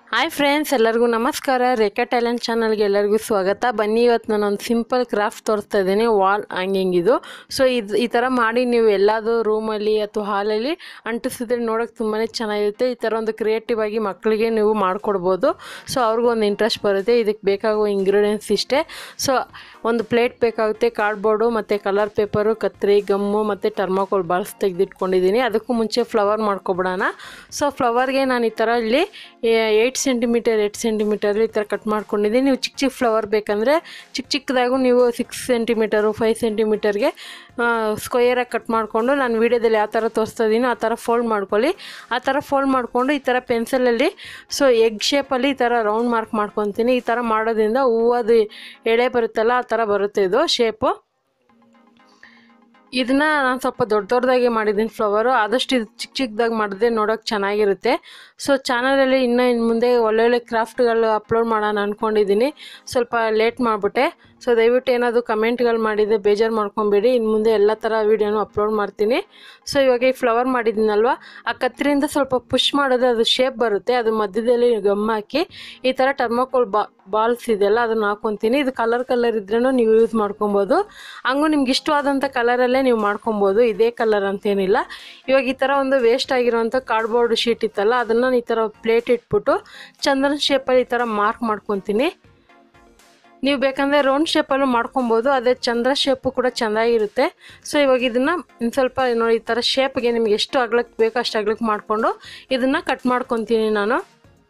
hi friends ಎಲ್ಲರಿಗೂ ನಮಸ್ಕಾರ ರೇಖಾ talent ಚಾನಲ್ಗೆ ಎಲ್ಲರಿಗೂ ಸ್ವಾಗತ ಬನ್ನಿ ಇವತ್ತು ನಾನೊಂದು ಸಿಂಪಲ್ ಕ್ರಾಫ್ಟ್ ತೋರಿಸ್ತಾ ಇದ್ದೀನಿ ವಾಲ್ ಹ್ಯಾಂಗಿಂಗ್ ಇದು ಸೊ ಇದು ಈ ಥರ ಮಾಡಿ ನೀವು ಎಲ್ಲಾದರೂ ರೂಮಲ್ಲಿ ಅಥವಾ ಹಾಲಲ್ಲಿ ಅಂಟಿಸಿದ್ರೆ ನೋಡೋಕೆ ತುಂಬಾ ಚೆನ್ನಾಗಿರುತ್ತೆ ಈ ಥರ ಒಂದು ಕ್ರಿಯೇಟಿವ್ ಆಗಿ ಮಕ್ಕಳಿಗೆ ನೀವು ಮಾಡಿಕೊಡ್ಬೋದು ಸೊ ಅವ್ರಿಗೂ ಒಂದು ಇಂಟ್ರೆಸ್ಟ್ ಬರುತ್ತೆ ಇದಕ್ಕೆ ಬೇಕಾಗುವ ಇಂಗ್ರೀಡಿಯೆಂಟ್ಸ್ ಇಷ್ಟೇ ಸೊ ಒಂದು ಪ್ಲೇಟ್ ಬೇಕಾಗುತ್ತೆ ಕಾರ್ಡ್ಬೋರ್ಡು ಮತ್ತು ಕಲರ್ ಪೇಪರು ಕತ್ರಿ ಗಮ್ಮು ಮತ್ತು ಟರ್ಮಾಕೋಲ್ ಬಾಲ್ಸ್ ತೆಗೆದಿಟ್ಕೊಂಡಿದ್ದೀನಿ ಅದಕ್ಕೂ ಮುಂಚೆ ಫ್ಲವರ್ ಮಾಡ್ಕೊಬಿಡೋಣ ಸೊ ಫ್ಲವರ್ಗೆ ನಾನು ಈ ಥರ ಇಲ್ಲಿ ಏಯ್ಟ್ ಸೆಂಟಿಮೀಟರ್ ಏಯ್ಟ್ ಸೆಂಟಿಮೀಟರ್ ಈ ಥರ ಕಟ್ ಮಾಡ್ಕೊಂಡಿದ್ದೀನಿ ನೀವು ಚಿಕ್ಕ ಚಿಕ್ಕ ಫ್ಲವರ್ ಬೇಕಂದರೆ ಚಿಕ್ಕ ಚಿಕ್ಕದಾಗೂ ನೀವು ಸಿಕ್ಸ್ ಸೆಂಟಿಮೀಟರು ಫೈವ್ ಸೆಂಟಿಮೀಟರ್ಗೆ ಸ್ಕ್ವಯರಾಗಿ ಕಟ್ ಮಾಡಿಕೊಂಡು ನಾನು ವೀಡಿಯೋದಲ್ಲಿ ಯಾವ ಥರ ತೋರಿಸ್ತಾ ಇದ್ದೀನಿ ಆ ಥರ ಫೋಲ್ಡ್ ಮಾಡ್ಕೊಳ್ಳಿ ಆ ಥರ ಫೋಲ್ಡ್ ಮಾಡಿಕೊಂಡು ಈ ಥರ ಪೆನ್ಸಿಲಲ್ಲಿ ಸೊ ಎಗ್ ಶೇಪಲ್ಲಿ ಈ ಥರ ರೌಂಡ್ ಮಾರ್ಕ್ ಮಾಡ್ಕೊತೀನಿ ಈ ಥರ ಮಾಡೋದ್ರಿಂದ ಹೂವದು ಎಳೆ ಬರುತ್ತಲ್ಲ ಆ ಥರ ಬರುತ್ತೆ ಇದು ಶೇಪು ಇದನ್ನ ನಾನು ಸ್ವಲ್ಪ ದೊಡ್ಡ ದೊಡ್ಡದಾಗಿ ಮಾಡಿದ್ದೀನಿ ಫ್ಲವರು ಆದಷ್ಟು ಇದು ಚಿಕ್ಕ ಚಿಕ್ಕದಾಗಿ ಮಾಡಿದ್ರೆ ನೋಡೋಕೆ ಚೆನ್ನಾಗಿರುತ್ತೆ ಸೊ ಚಾನಲಲ್ಲಿ ಇನ್ನೂ ಇನ್ನು ಮುಂದೆ ಒಳ್ಳೊಳ್ಳೆ ಕ್ರಾಫ್ಟ್ಗಳು ಅಪ್ಲೋಡ್ ಮಾಡೋಣ ಅಂದ್ಕೊಂಡಿದ್ದೀನಿ ಸ್ವಲ್ಪ ಲೇಟ್ ಮಾಡಿಬಿಟ್ಟೆ ಸೊ ದಯವಿಟ್ಟು ಏನಾದರೂ ಕಮೆಂಟ್ಗಳು ಮಾಡಿದರೆ ಬೇಜಾರು ಮಾಡ್ಕೊಬೇಡಿ ಇನ್ನು ಮುಂದೆ ಎಲ್ಲ ಥರ ವೀಡಿಯೋನು ಅಪ್ಲೋಡ್ ಮಾಡ್ತೀನಿ ಸೊ ಇವಾಗ ಈ ಫ್ಲವರ್ ಮಾಡಿದ್ದೀನಲ್ವ ಆ ಕತ್ತರಿಯಿಂದ ಸ್ವಲ್ಪ ಪುಷ್ ಮಾಡಿದ್ರೆ ಅದು ಶೇಪ್ ಬರುತ್ತೆ ಅದು ಮಧ್ಯದಲ್ಲಿ ಗಮ್ ಹಾಕಿ ಈ ಥರ ಟರ್ಮೋಕೋಲ್ ಬಾ ಬಾಲ್ಸ್ ಇದೆಯಲ್ಲ ಅದನ್ನು ಹಾಕೊತೀನಿ ಇದು ಕಲರ್ ಕಲರ್ ಇದ್ರೂ ನೀವು ಯೂಸ್ ಮಾಡ್ಕೊಬೋದು ಹಂಗೂ ನಿಮ್ಗೆ ಇಷ್ಟವಾದಂಥ ಕಲರಲ್ಲೇ ನೀವು ಮಾಡ್ಕೊಬೋದು ಇದೇ ಕಲರ್ ಅಂತೇನಿಲ್ಲ ಇವಾಗ ಈ ಥರ ಒಂದು ವೇಸ್ಟ್ ಆಗಿರೋಂಥ ಕಾರ್ಡ್ಬೋರ್ಡ್ ಶೀಟ್ ಇತ್ತಲ್ಲ ಅದನ್ನು ಈ ಥರ ಪ್ಲೇಟ್ ಇಟ್ಬಿಟ್ಟು ಚಂದನ ಶೇಪಲ್ಲಿ ಈ ಥರ ಮಾರ್ಕ್ ಮಾಡ್ಕೊತೀನಿ ನೀವು ಬೇಕಂದರೆ ರೌಂಡ್ ಶೇಪಲ್ಲೂ ಮಾಡ್ಕೊಬೋದು ಅದೇ ಚಂದ್ರ ಶೇಪು ಕೂಡ ಚೆಂದಾಗಿರುತ್ತೆ ಸೊ ಇವಾಗ ಇದನ್ನು ಇನ್ನು ಸ್ವಲ್ಪ ನೋಡಿ ಈ ಥರ ಶೇಪ್ಗೆ ನಿಮ್ಗೆ ಎಷ್ಟು ಅಗ್ಲಕ್ಕೆ ಬೇಕೋ ಅಷ್ಟು ಅಗ್ಲಕ್ಕೆ ಮಾಡಿಕೊಂಡು ಇದನ್ನು ಕಟ್ ಮಾಡ್ಕೊತೀನಿ ನಾನು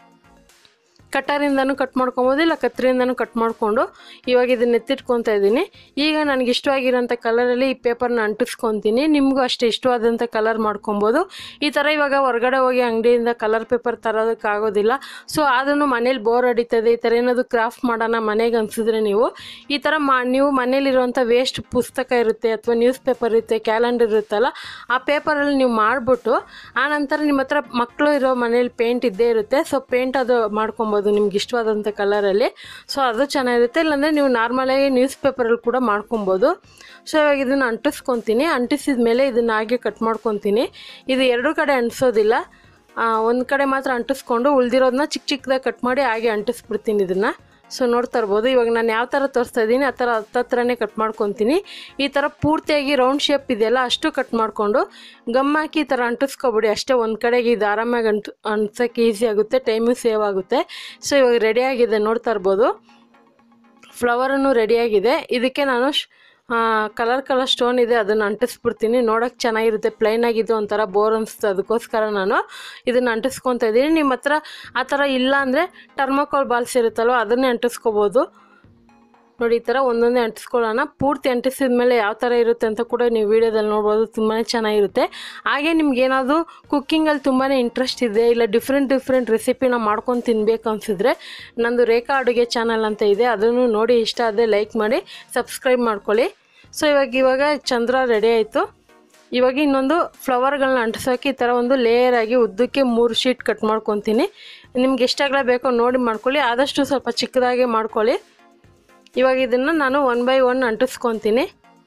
ಕಟ್ಟರಿಂದನೂ ಕಟ್ ಮಾಡ್ಕೊಬೋದು ಇಲ್ಲ ಕತ್ತರಿಯಿಂದನೂ ಕಟ್ ಮಾಡಿಕೊಂಡು ಇವಾಗ ಇದನ್ನ ಎತ್ತಿಟ್ಕೊತಾ ಇದ್ದೀನಿ ಈಗ ನನಗೆ ಇಷ್ಟವಾಗಿರೋಂಥ ಕಲರಲ್ಲಿ ಈ ಪೇಪರ್ನ ಅಂಟಿಸ್ಕೊತೀನಿ ನಿಮಗೂ ಅಷ್ಟೇ ಇಷ್ಟವಾದಂಥ ಕಲರ್ ಮಾಡ್ಕೊಬೋದು ಈ ಥರ ಇವಾಗ ಹೊರಗಡೆ ಹೋಗಿ ಅಂಗಡಿಯಿಂದ ಕಲರ್ ಪೇಪರ್ ತರೋದಕ್ಕಾಗೋದಿಲ್ಲ ಸೊ ಆದ್ರೂ ಮನೇಲಿ ಬೋರ್ ಹೊಡಿತದೆ ಈ ಥರ ಏನಾದರೂ ಕ್ರಾಫ್ಟ್ ಮಾಡೋಣ ಮನೆಗೆ ಅನಿಸಿದ್ರೆ ನೀವು ಈ ಥರ ಮಾ ನೀವು ಮನೇಲಿರುವಂಥ ವೇಸ್ಟ್ ಪುಸ್ತಕ ಇರುತ್ತೆ ಅಥವಾ ನ್ಯೂಸ್ ಪೇಪರ್ ಇರುತ್ತೆ ಕ್ಯಾಲೆಂಡರ್ ಇರುತ್ತಲ್ಲ ಆ ಪೇಪರಲ್ಲಿ ನೀವು ಮಾಡಿಬಿಟ್ಟು ಆನಂತರ ನಿಮ್ಮ ಹತ್ರ ಮಕ್ಕಳು ಇರೋ ಮನೇಲಿ ಪೇಂಟ್ ಇದ್ದೇ ಇರುತ್ತೆ ಸೊ ಪೇಂಟ್ ಅದು ಮಾಡ್ಕೊಬೋದು ನಿಮ್ಗೆ ಇಷ್ಟವಾದಂಥ ಕಲರಲ್ಲಿ ಸೊ ಅದು ಚೆನ್ನಾಗಿರುತ್ತೆ ಇಲ್ಲಾಂದರೆ ನೀವು ನಾರ್ಮಲಾಗಿ ನ್ಯೂಸ್ ಪೇಪರಲ್ಲಿ ಕೂಡ ಮಾಡ್ಕೊಬೋದು ಸೊ ಇವಾಗ ಇದನ್ನು ಅಂಟಿಸ್ಕೊತೀನಿ ಅಂಟಿಸಿದ ಮೇಲೆ ಇದನ್ನು ಹಾಗೆ ಕಟ್ ಮಾಡ್ಕೊತೀನಿ ಇದು ಎರಡು ಕಡೆ ಅಂಟಿಸೋದಿಲ್ಲ ಒಂದು ಕಡೆ ಮಾತ್ರ ಅಂಟಿಸ್ಕೊಂಡು ಉಳ್ದಿರೋದನ್ನ ಚಿಕ್ಕ ಚಿಕ್ಕದಾಗಿ ಕಟ್ ಮಾಡಿ ಹಾಗೆ ಅಂಟಿಸ್ಬಿಡ್ತೀನಿ ಇದನ್ನು ಸೊ ನೋಡ್ತಾ ಇರ್ಬೋದು ಇವಾಗ ನಾನು ಯಾವ ಥರ ತೋರಿಸ್ತಾ ಇದ್ದೀನಿ ಆ ಥರ ಹತ್ತತ್ರನೇ ಕಟ್ ಮಾಡ್ಕೊತೀನಿ ಈ ಥರ ಪೂರ್ತಿಯಾಗಿ ರೌಂಡ್ ಶೇಪ್ ಇದೆಯಲ್ಲ ಅಷ್ಟು ಕಟ್ ಮಾಡಿಕೊಂಡು ಗಮ್ ಹಾಕಿ ಈ ಥರ ಅಂಟಿಸ್ಕೊಬಿಡಿ ಅಷ್ಟೇ ಒಂದು ಕಡೆಗೆ ಇದು ಆರಾಮಾಗಿ ಅಂಟು ಅಂಟ್ಸೋಕ್ಕೆ ಈಸಿ ಆಗುತ್ತೆ ಟೈಮು ಸೇವ್ ಆಗುತ್ತೆ ಸೊ ಇವಾಗ ರೆಡಿಯಾಗಿದೆ ನೋಡ್ತಾ ಇರ್ಬೋದು ಫ್ಲವರನ್ನು ರೆಡಿಯಾಗಿದೆ ಇದಕ್ಕೆ ನಾನು ಕಲರ್ ಕಲರ್ ಸ್ಟೋನ್ ಇದೆ ಅದನ್ನು ಅಂಟಿಸ್ಬಿಡ್ತೀನಿ ನೋಡೋಕೆ ಚೆನ್ನಾಗಿರುತ್ತೆ ಪ್ಲೈನ್ ಆಗಿದ್ದು ಒಂಥರ ಬೋರ್ ಅನಿಸುತ್ತೆ ಅದಕ್ಕೋಸ್ಕರ ನಾನು ಇದನ್ನು ಅಂಟಿಸ್ಕೊತಾ ಇದ್ದೀನಿ ನಿಮ್ಮ ಹತ್ರ ಆ ಥರ ಇಲ್ಲ ಅಂದರೆ ಟರ್ಮೋಕೋಲ್ ಬಾಲ್ಸ್ ಇರುತ್ತಲ್ವ ಅದನ್ನೇ ಅಂಟಿಸ್ಕೋಬೋದು ನೋಡಿ ಈ ಥರ ಒಂದೊಂದೇ ಅಂಟಿಸ್ಕೊಳ್ಳೋಣ ಪೂರ್ತಿ ಅಂಟಿಸಿದ ಮೇಲೆ ಯಾವ ಥರ ಇರುತ್ತೆ ಅಂತ ಕೂಡ ನೀವು ವೀಡಿಯೋದಲ್ಲಿ ನೋಡ್ಬೋದು ತುಂಬಾ ಚೆನ್ನಾಗಿರುತ್ತೆ ಹಾಗೆ ನಿಮ್ಗೆ ಏನಾದರೂ ಕುಕ್ಕಿಂಗಲ್ಲಿ ತುಂಬಾ ಇಂಟ್ರೆಸ್ಟ್ ಇದೆ ಇಲ್ಲ ಡಿಫ್ರೆಂಟ್ ಡಿಫ್ರೆಂಟ್ ರೆಸಿಪಿನ ಮಾಡ್ಕೊಂಡು ತಿನ್ಬೇಕು ಅನಿಸಿದ್ರೆ ನಂದು ರೇಖಾ ಅಡುಗೆ ಚಾನಲ್ ಅಂತ ಇದೆ ಅದನ್ನು ನೋಡಿ ಇಷ್ಟ ಆದರೆ ಲೈಕ್ ಮಾಡಿ ಸಬ್ಸ್ಕ್ರೈಬ್ ಮಾಡ್ಕೊಳ್ಳಿ ಸೊ ಇವಾಗ ಇವಾಗ ಚಂದ್ರ ರೆಡಿ ಆಯಿತು ಇವಾಗ ಇನ್ನೊಂದು ಫ್ಲವರ್ಗಳನ್ನ ಅಂಟಿಸೋಕೆ ಈ ಥರ ಒಂದು ಲೇಯರ್ ಆಗಿ ಉದ್ದಕ್ಕೆ ಮೂರು ಶೀಟ್ ಕಟ್ ಮಾಡ್ಕೊತೀನಿ ನಿಮ್ಗೆ ಎಷ್ಟಾಗಲೇ ಬೇಕೋ ನೋಡಿ ಮಾಡ್ಕೊಳ್ಳಿ ಆದಷ್ಟು ಸ್ವಲ್ಪ ಚಿಕ್ಕದಾಗೆ ಮಾಡ್ಕೊಳ್ಳಿ ಇವಾಗ ಇದನ್ನು ನಾನು ಒನ್ ಬೈ ಒನ್ ಅಂಟಿಸ್ಕೊತೀನಿ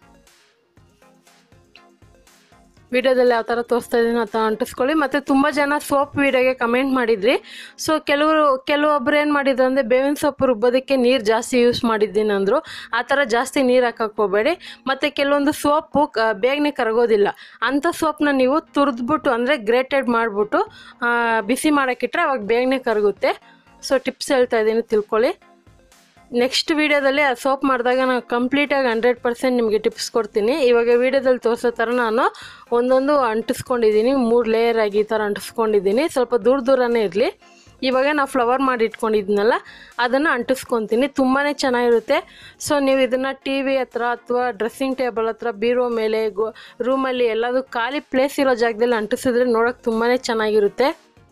ವಿಡಿಯೋದಲ್ಲಿ ಯಾವ ಥರ ತೋರಿಸ್ತಾ ಇದ್ದೀನಿ ಆ ಥರ ಅಂಟಿಸ್ಕೊಳ್ಳಿ ಮತ್ತು ತುಂಬ ಜನ ಸೋಪ್ ವೀಡಿಯೋಗೆ ಕಮೆಂಟ್ ಮಾಡಿದ್ರಿ ಸೊ ಕೆಲವರು ಕೆಲವೊಬ್ರು ಏನು ಮಾಡಿದ್ರು ಅಂದರೆ ಬೇವಿನ ಸೊಪ್ಪು ರುಬ್ಬೋದಕ್ಕೆ ನೀರು ಜಾಸ್ತಿ ಯೂಸ್ ಮಾಡಿದ್ದೀನಿ ಅಂದರು ಆ ಥರ ಜಾಸ್ತಿ ನೀರು ಹಾಕಕ್ಕೆ ಹೋಗಬೇಡಿ ಮತ್ತು ಕೆಲವೊಂದು ಸೋಪು ಕ ಬೇಗನೆ ಕರಗೋದಿಲ್ಲ ಅಂಥ ಸೋಪ್ನ ನೀವು ತುರಿದ್ಬಿಟ್ಟು ಅಂದರೆ ಗ್ರೇಟೆಡ್ ಮಾಡಿಬಿಟ್ಟು ಬಿಸಿ ಮಾಡೋಕ್ಕಿಟ್ರೆ ಅವಾಗ ಬೇಗನೆ ಕರಗುತ್ತೆ ಸೊ ಟಿಪ್ಸ್ ಹೇಳ್ತಾ ಇದ್ದೀನಿ ತಿಳ್ಕೊಳ್ಳಿ ನೆಕ್ಸ್ಟ್ ವೀಡಿಯೋದಲ್ಲಿ ಆ ಸೋಪ್ ಮಾಡಿದಾಗ ನಾನು ಕಂಪ್ಲೀಟಾಗಿ ಹಂಡ್ರೆಡ್ ಪರ್ಸೆಂಟ್ ನಿಮಗೆ ಟಿಪ್ಸ್ ಕೊಡ್ತೀನಿ ಇವಾಗ ವೀಡಿಯೋದಲ್ಲಿ ತೋರಿಸೋ ಥರ ನಾನು ಒಂದೊಂದು ಅಂಟಿಸ್ಕೊಂಡಿದ್ದೀನಿ ಮೂರು ಲೇಯರ್ ಆಗಿ ಈ ಥರ ಅಂಟಿಸ್ಕೊಂಡಿದ್ದೀನಿ ಸ್ವಲ್ಪ ದೂರ ದೂರನೇ ಇರಲಿ ಇವಾಗ ನಾವು ಫ್ಲವರ್ ಮಾಡಿ ಇಟ್ಕೊಂಡಿದ್ದೀನಲ್ಲ ಅದನ್ನು ಅಂಟಿಸ್ಕೊತೀನಿ ತುಂಬಾ ಚೆನ್ನಾಗಿರುತ್ತೆ ಸೊ ನೀವು ಇದನ್ನು ಟಿ ವಿ ಹತ್ರ ಅಥವಾ ಡ್ರೆಸ್ಸಿಂಗ್ ಟೇಬಲ್ ಹತ್ರ ಬೀರೋ ಮೇಲೆ ಗೋ ರೂಮಲ್ಲಿ ಎಲ್ಲದೂ ಖಾಲಿ ಪ್ಲೇಸ್ ಇರೋ ಜಾಗದಲ್ಲಿ ಅಂಟಿಸಿದ್ರೆ ನೋಡೋಕೆ ತುಂಬಾ ಚೆನ್ನಾಗಿರುತ್ತೆ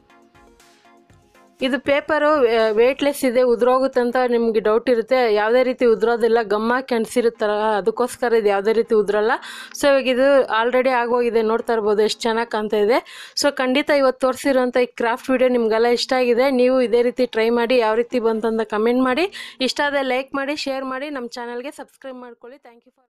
ಇದು ಪೇಪರು ವೇಟ್ಲೆಸ್ ಇದೆ ಉದುರೋಗುತ್ತೆ ಅಂತ ನಿಮಗೆ ಡೌಟ್ ಇರುತ್ತೆ ಯಾವುದೇ ರೀತಿ ಉದುರೋದಿಲ್ಲ ಗಮ್ಮಾಕಿ ಅಂಟಿಸಿರುತ್ತಲ್ಲ ಅದಕ್ಕೋಸ್ಕರ ಇದು ಯಾವುದೇ ರೀತಿ ಉದುರಲ್ಲ ಸೊ ಇವಾಗ ಇದು ಆಲ್ರೆಡಿ ಆಗೋಗಿದೆ ನೋಡ್ತಾ ಇರ್ಬೋದು ಎಷ್ಟು ಚೆನ್ನಾಗಿ ಕಾಣ್ತಾ ಇದೆ ಸೊ ಖಂಡಿತ ಇವತ್ತು ತೋರಿಸಿರೋಂಥ ಈ ಕ್ರಾಫ್ಟ್ ವಿಡಿಯೋ ನಿಮಗೆಲ್ಲ ಇಷ್ಟ ಆಗಿದೆ ನೀವು ಇದೇ ರೀತಿ ಟ್ರೈ ಮಾಡಿ ಯಾವ ರೀತಿ ಬಂತಂತ ಕಮೆಂಟ್ ಮಾಡಿ ಇಷ್ಟ ಆದರೆ ಲೈಕ್ ಮಾಡಿ ಶೇರ್ ಮಾಡಿ ನಮ್ಮ ಚಾನಲ್ಗೆ ಸಬ್ಸ್ಕ್ರೈಬ್ ಮಾಡ್ಕೊಳ್ಳಿ ಥ್ಯಾಂಕ್ ಯು ಫಾರ್